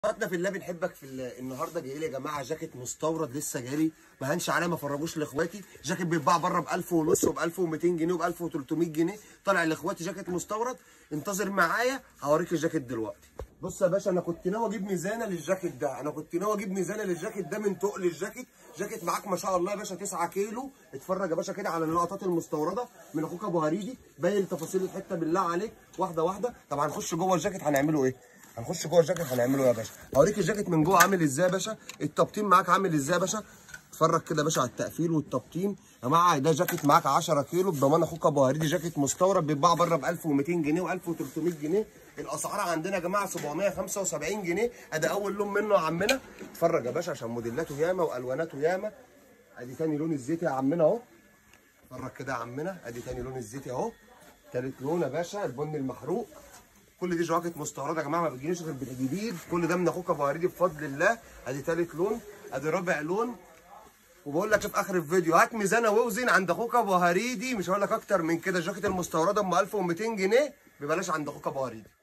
اخواتنا في الله بنحبك في الله النهارده جاي لي يا جماعه جاكيت مستورد لسه جالي ما هنش عليه ما فرجوش لاخواتي جاكيت بيتباع بره ب 1000 ونص وب 1200 جنيه وب 1300 جنيه طالع لاخواتي جاكيت مستورد انتظر معايا هوريك الجاكيت دلوقتي بص يا باشا انا كنت ناوي اجيب ميزانه للجاكيت ده انا كنت ناوي اجيب ميزانه للجاكيت ده من تقل الجاكيت جاكيت معاك ما شاء الله يا باشا 9 كيلو اتفرج يا باشا كده على اللقطات المستورده من اخوك ابو هريدي باين تفاصيل الحته بالله عليك واحده واحده طبعا هنخش جوه الجاكيت هنعمله ايه هنخش جوه الجاكيت هنعمله يا باشا هوريك الجاكيت من جوه عامل ازاي يا باشا التبطين معاك عامل ازاي يا باشا اتفرج كده يا باشا على التقفيل والتبطين يا جماعه ده جاكيت معاك 10 كيلو بضمان اخوك ابو هريدي جاكيت مستورد بيتباع بره ب 1200 جنيه و1300 جنيه الاسعار عندنا يا جماعه 775 جنيه ادي اول لون منه يا عمنا اتفرج يا باشا عشان موديلاته ياما والواناته ياما ادي تاني لون الزيتي يا عمنا اهو اتفرج كده يا عمنا ادي تاني لون الزيتي اهو تالت لون يا باشا البني المحروق كل دي جواكت مستورده يا جماعه ما بتجيش غير بالجديد كل ده من اخوك ابو هريدي بفضل الله ادي تالت لون ادي رابع لون وبقول لك في اخر الفيديو هات ميزانه واوزن عند اخوك ابو هريدي مش هقول لك اكتر من كده الجاكيت المستورده ام 1200 جنيه ببلاش عند اخوك ابو هريدي